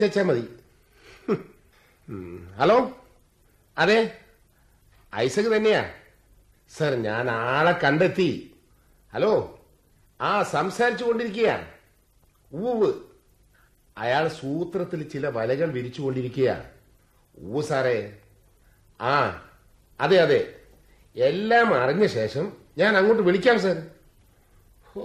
വെച്ചാ മതി ഉം. ഹലോ അതെ ഐസക് തന്നെയാ സർ ഞാൻ ആളെ കണ്ടെത്തി ഹലോ ആ സംസാരിച്ചു കൊണ്ടിരിക്കുക ഊവ് അയാൾ സൂത്രത്തിൽ ചില വലകൾ വിരിച്ചുകൊണ്ടിരിക്കുക ഊ സാറേ ആ അതെ അതെ എല്ലാം അറിഞ്ഞ ശേഷം ഞാൻ അങ്ങോട്ട് വിളിക്കാം സാർ ഹോ.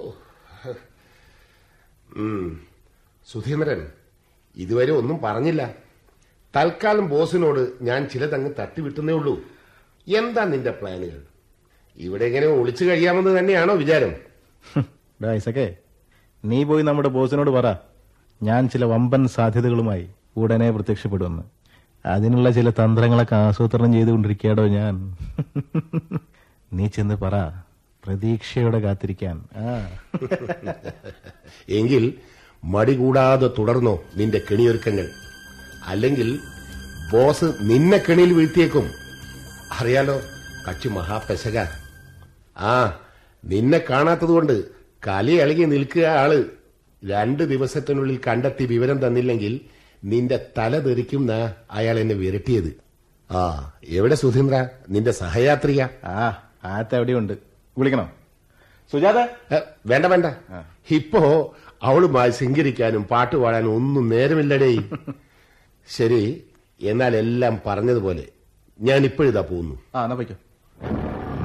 ഉം. സുധീന്ദ്രൻ ഇതുവരെ ഒന്നും പറഞ്ഞില്ല തൽക്കാലം ബോസിനോട് ഞാൻ ചിലതങ്ങ് തട്ടിവിട്ടുന്നേ ഉള്ളൂ എന്താ നിന്റെ പ്ലാനുകൾ ഇവിടെ എങ്ങനെ ഒളിച്ചു കഴിയാമെന്ന് തന്നെയാണോ വിചാരം ഡാ ഐസക്കേ നീ പോയി നമ്മുടെ ബോസിനോട് പറ ഞാൻ ചില വമ്പൻ സാധ്യതകളുമായി ഉടനെ പ്രത്യക്ഷപ്പെടുമെന്ന് അതിനുള്ള ചില തന്ത്രങ്ങളൊക്കെ ആസൂത്രണം ചെയ്തുകൊണ്ടിരിക്കാടോ ഞാൻ നീ ചെന്ന് പറ പ്രതീക്ഷയോടെ കാത്തിരിക്കാൻ ആ എങ്കിൽ മടി കൂടാതെ തുടർന്നോ നിന്റെ കെണിയൊരുക്കങ്ങൾ അല്ലെങ്കിൽ ബോസ് നിന്നെ കെണിയിൽ വീഴ്ത്തിയേക്കും അറിയാലോ കക്ഷി മഹാപെശക ആ നിന്നെ കാണാത്തതുകൊണ്ട് കലി ഇളകി നിൽക്കുക ആള് രണ്ട് ദിവസത്തിനുള്ളിൽ കണ്ടെത്തി വിവരം തന്നില്ലെങ്കിൽ നിന്റെ തല തെറിക്കും അയാൾ എന്നെ വിരട്ടിയത് ആ എവിടെ സുധീന്ദ്ര നിന്റെ സഹയാത്രിക ആ ആത്ത എവിടെയുണ്ട് വിളിക്കണോ സുജാത ഏ, വേണ്ട വേണ്ട ഇപ്പോ അവളുമായി ശൃംഗരിക്കാനും പാട്ട് പാടാനും ഒന്നും നേരമില്ലടേ ശരി എന്നാൽ എല്ലാം പറഞ്ഞതുപോലെ ഞാൻ ഇപ്പോഴിതാ പോകുന്നു ആ എന്നാ പോയിക്കോ